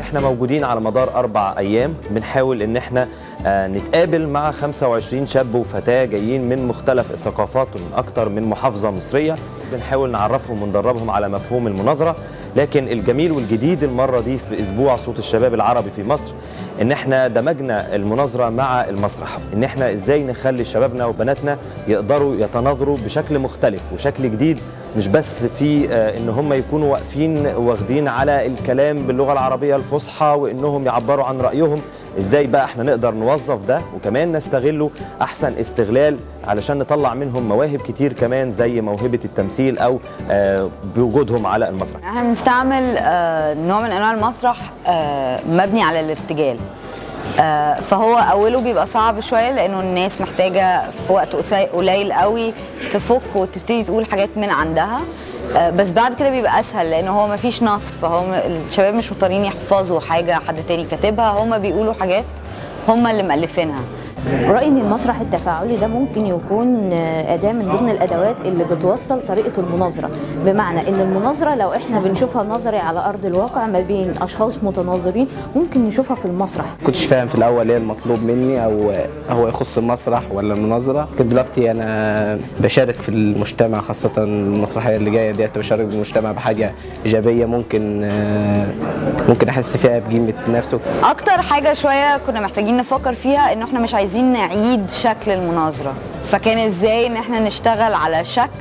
احنا موجودين على مدار اربع ايام بنحاول ان احنا آه، نتقابل مع 25 شاب وفتاه جايين من مختلف الثقافات ومن اكتر من محافظه مصريه بنحاول نعرفهم وندربهم على مفهوم المناظره لكن الجميل والجديد المره دي في اسبوع صوت الشباب العربي في مصر ان احنا دمجنا المناظره مع المسرح ان احنا ازاي نخلي شبابنا وبناتنا يقدروا يتناظروا بشكل مختلف وشكل جديد مش بس في آه، ان هم يكونوا واقفين واخدين على الكلام باللغه العربيه الفصحى وانهم يعبروا عن رايهم ازاي بقى احنا نقدر نوظف ده وكمان نستغله احسن استغلال علشان نطلع منهم مواهب كتير كمان زي موهبه التمثيل او آه، بوجودهم على المسرح احنا بنستعمل آه، نوع من انواع المسرح آه، مبني على الارتجال آه، فهو اوله بيبقى صعب شويه لانه الناس محتاجه في وقت قصي- قليل قوي تفك وتبتدي تقول حاجات من عندها آه، بس بعد كده بيبقى اسهل لانه هو مفيش نص فهو م- الشباب مش مضطرين يحفظوا حاجه حد تاني كاتبها هم بيقولوا حاجات هم اللي مؤلفينها رأيي إن المسرح التفاعلي ده ممكن يكون آه، أداة من ضمن الأدوات اللي بتوصل طريقة المناظرة بمعنى إن المناظرة لو إحنا بنشوفها نظري على أرض الواقع ما بين أشخاص متناظرين ممكن نشوفها في المسرح كنتش فاهم في الاول ايه المطلوب مني او هو يخص المسرح ولا المناظره لكن دلوقتي انا بشارك في المجتمع خاصه المسرحيه اللي جايه ديت بشارك بالمجتمع بحاجه ايجابيه ممكن آه، ممكن احس فيها بقيمه نفسه اكتر حاجه شويه كنا محتاجين نفكر فيها انه احنا مش عايزين نعيد شكل المناظره فكان ازاي ان احنا نشتغل على شكل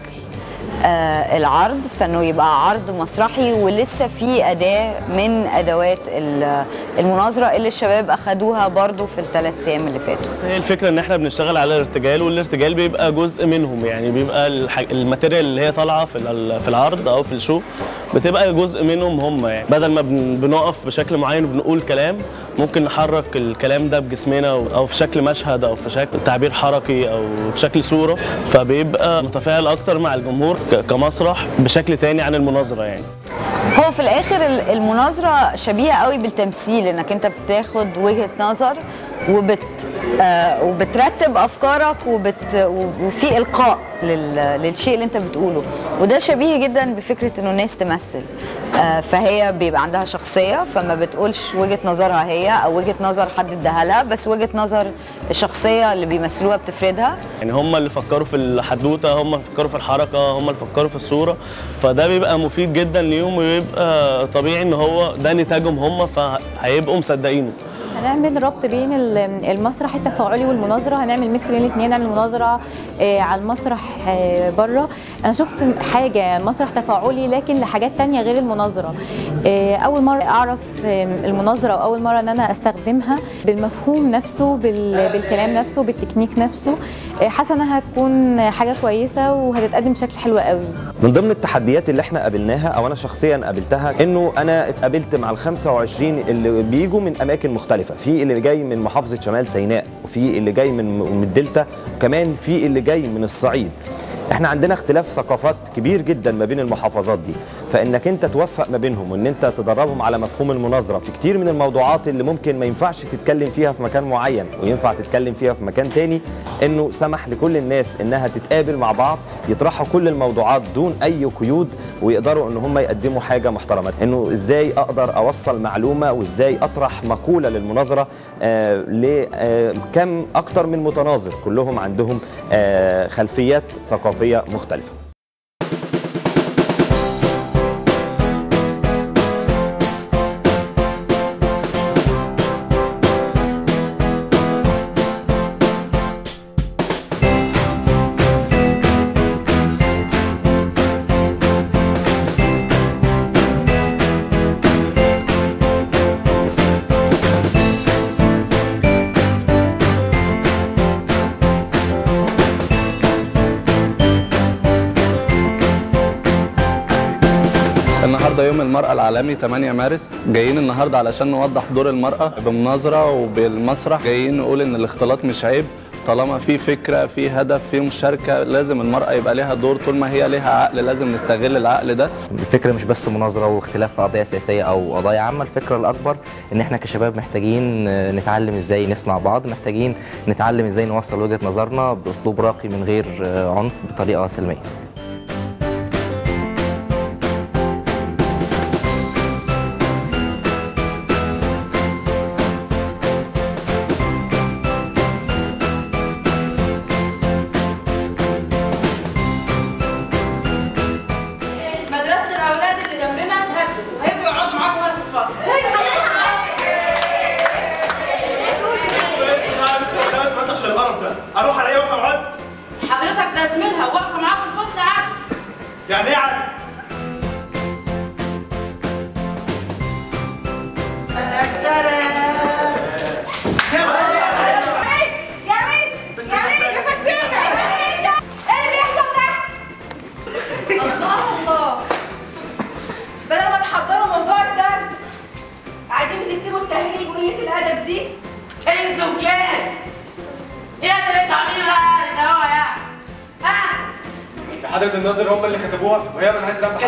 آه العرض فانه يبقى عرض مسرحي ولسه في اداه من ادوات ال- المناظره اللي الشباب اخدوها برضو في الثلاث ايام اللي فاتوا هي الفكره ان احنا بنشتغل على الارتجال والارتجال بيبقى جزء منهم يعني بيبقى الح... الماتيريال اللي هي طالعه في ال- في العرض او في الشو بتبقى جزء منهم هم يعني بدل ما بن... بنقف بشكل معين وبنقول كلام ممكن نحرك الكلام ده بجسمنا او أو في شكل مشهد او في شكل تعبير حركي او في شكل صوره فبيبقى متفاعل اكتر مع الجمهور ك... كمسرح بشكل تاني عن المناظره يعني هو في الاخر ال- المناظره شبيهه قوي بالتمثيل انك انت بتاخد وجهه نظر وبت آه وبترتب افكارك وبت وفي القاء لل للشيء اللي انت بتقوله وده شبيه جدا بفكره انه الناس تمثل آه فهي بيبقى عندها شخصيه فما بتقولش وجهه نظرها هي او وجهه نظر حد اداها لها بس وجهه نظر الشخصيه اللي بيمثلوها بتفردها يعني هم اللي فكروا في الحدوته هم اللي فكروا في الحركه هم اللي فكروا في الصوره فده بيبقى مفيد جدا ليهم ويبقى طبيعي ان هو ده نتاجهم هم فهيبقوا مصدقينه هنعمل ربط بين ال- المسرح التفاعلي والمناظره هنعمل ميكس بين الاثنين نعمل مناظره آه، على المسرح آه، بره انا شفت حاجه مسرح تفاعلي لكن لحاجات تانية غير المناظره آه، اول مره اعرف آه، المناظره واول مره ان انا استخدمها بالمفهوم نفسه بال- بالكلام نفسه بالتكنيك نفسه آه، حاسه انها هتكون حاجه كويسه وهتتقدم بشكل حلو قوي من ضمن التحديات اللي احنا قابلناها او انا شخصيا قابلتها انه انا اتقابلت مع ال 25 اللي بيجوا من اماكن مختلفه في اللي جاي من محافظه شمال سيناء وفي اللي جاي من من الدلتا وكمان في اللي جاي من الصعيد احنا عندنا اختلاف ثقافات كبير جدا ما بين المحافظات دي فانك انت توفق ما بينهم وان انت تدربهم على مفهوم المناظره في كتير من الموضوعات اللي ممكن ما ينفعش تتكلم فيها في مكان معين وينفع تتكلم فيها في مكان تاني انه سمح لكل الناس انها تتقابل مع بعض يطرحوا كل الموضوعات دون اي قيود ويقدروا ان هم يقدموا حاجه محترمه انه ازاي اقدر اوصل معلومه وازاي اطرح مقوله للمناظره آه لكم اكتر من متناظر كلهم عندهم آه خلفيات ثقافيه مختلفه النهارده يوم المرأة العالمي 8 مارس جايين النهارده علشان نوضح دور المرأة بمناظرة وبالمسرح جايين نقول ان الاختلاط مش عيب طالما في فكرة في هدف في مشاركة لازم المرأة يبقى ليها دور طول ما هي ليها عقل لازم نستغل العقل ده الفكره مش بس مناظره واختلاف في قضايا سياسيه او قضايا عامه الفكره الاكبر ان احنا كشباب محتاجين نتعلم ازاي نسمع بعض محتاجين نتعلم ازاي نوصل وجهه نظرنا باسلوب راقي من غير عنف بطريقه سلميه عدد النظر هم اللي كتبوها وهي ملهاش ذنب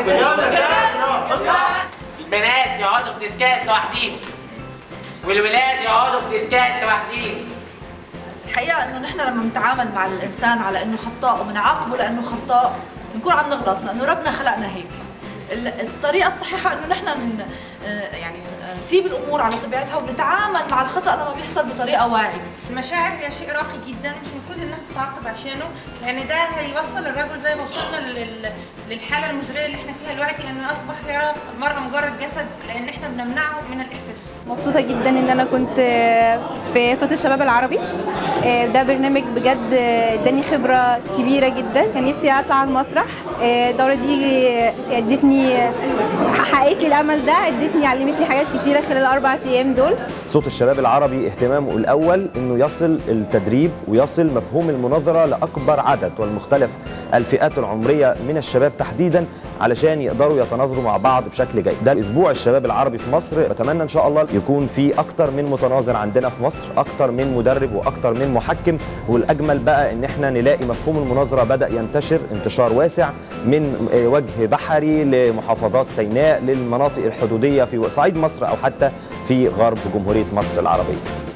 البنات يقعدوا في ديسكات لوحديهم والولاد يقعدوا في ديسكات لوحديهم الحقيقه انه نحن لما بنتعامل مع الانسان على انه خطاء وبنعاقبه لانه خطاء بنكون عم نغلط لانه ربنا خلقنا هيك ال- الطريقه الصحيحه انه نحن ن- آه، يعني آه، نسيب الامور على طبيعتها ونتعامل مع الخطا لما بيحصل بطريقه واعيه المشاعر هي شيء راقي جدا مش المفروض انها تتعاقب عشانه لان ده هيوصل الرجل زي ما وصلنا لل... للحاله المزريه اللي احنا فيها دلوقتي انه اصبح يرى المراه مجرد جسد لان احنا بنمنعه من الاحساس مبسوطة جدا ان انا كنت في صوت الشباب العربي ده برنامج بجد اداني خبرة كبيرة جدا كان نفسي اطلع على المسرح الدورة دي ادتني حققت لي الامل ده ادتني علمتني حاجات كتيرة خلال الاربع ايام دول صوت الشباب العربي اهتمامه الاول انه يصل التدريب ويصل مفهوم المناظره لاكبر عدد والمختلف الفئات العمريه من الشباب تحديدا علشان يقدروا يتناظروا مع بعض بشكل جيد ده الاسبوع الشباب العربي في مصر بتمنى ان شاء الله يكون في اكتر من متناظر عندنا في مصر اكتر من مدرب واكتر من محكم والاجمل بقى ان احنا نلاقي مفهوم المناظره بدا ينتشر انتشار واسع من وجه بحري لمحافظات سيناء للمناطق الحدوديه في صعيد مصر او حتى في غرب جمهوريه مصر العربيه